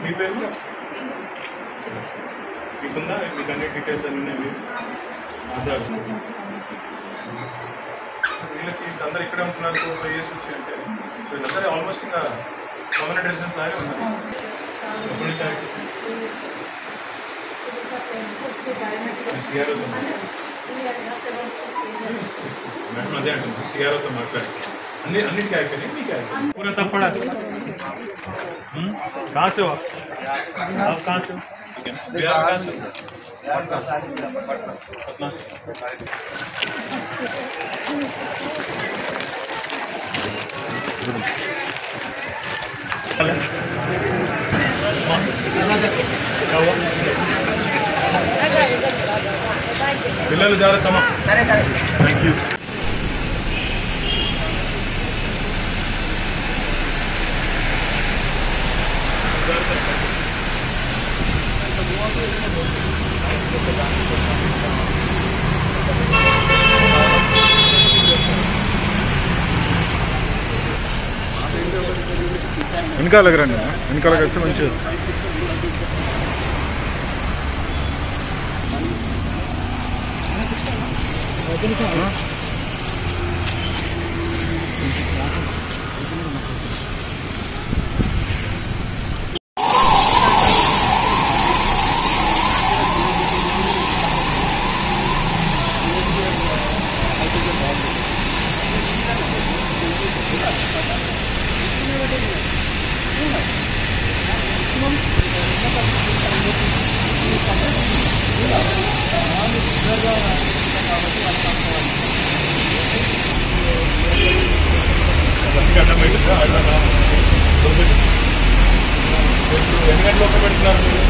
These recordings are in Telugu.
మీ పేరు మీకుందా మీకు అన్ని డీటెయిల్స్ అన్ని ఉన్నాయి మీరు ఆధార్ వీళ్ళకి అందరు ఇక్కడే ఉంటున్నారు ఫోర్ ఫైవ్ ఇయర్స్ నుంచి అంటే సో వీళ్ళందరూ ఆల్మోస్ట్ ఇంకా పర్మనెంట్ రెసిడెన్స్ లాగే ఉన్నారు ఎప్పటి నుంచి సిఆర్ఓ మేడం అదే అంటుంది సిఆర్ఓతో మాట్లాడి అన్ని అన్నిటికీ అయిపోయినాయి మీకు అయిపోయింది పూरा सब पड़ा हम्म? कहाँ से हो आप आप कहाँ से हो बिहार में कहाँ से हो? पटना से क्या हुआ పిల్లలు జాగ్రత్తమ్మా థ్యాంక్ యూ వెనకాలకి రండి వెనకాలకి వచ్చి మంచిగా గంట బయట ఎన్ని గంటలు ఒక పెడుతున్నారు మీరు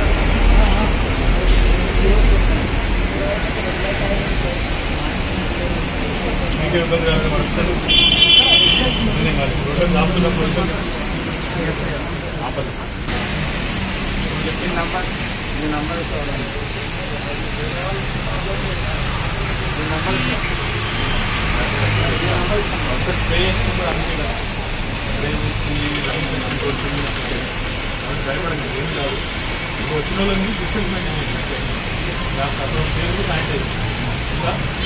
మీకు ఇబ్బంది కాదు మనసు ఇబ్బంది కాదు రోడ్డు ఆపుతున్నప్పుడు ఇబ్బంది ఆపదు చెప్పిన నంబర్ ఈ నంబర్ చూడండి ఈ నంబర్ ఒక స్ప్రే చేసుకుంటే అంతే కదా స్ప్రే చేసుకుని అనుకోవచ్చు భయపడండి ఏం కాదు ఇప్పుడు వచ్చిన వాళ్ళని డిస్టెన్స్ మెయింటైన్ చేయండి దాని తర్వాత పేరు శానిటైజ్ ఇంకా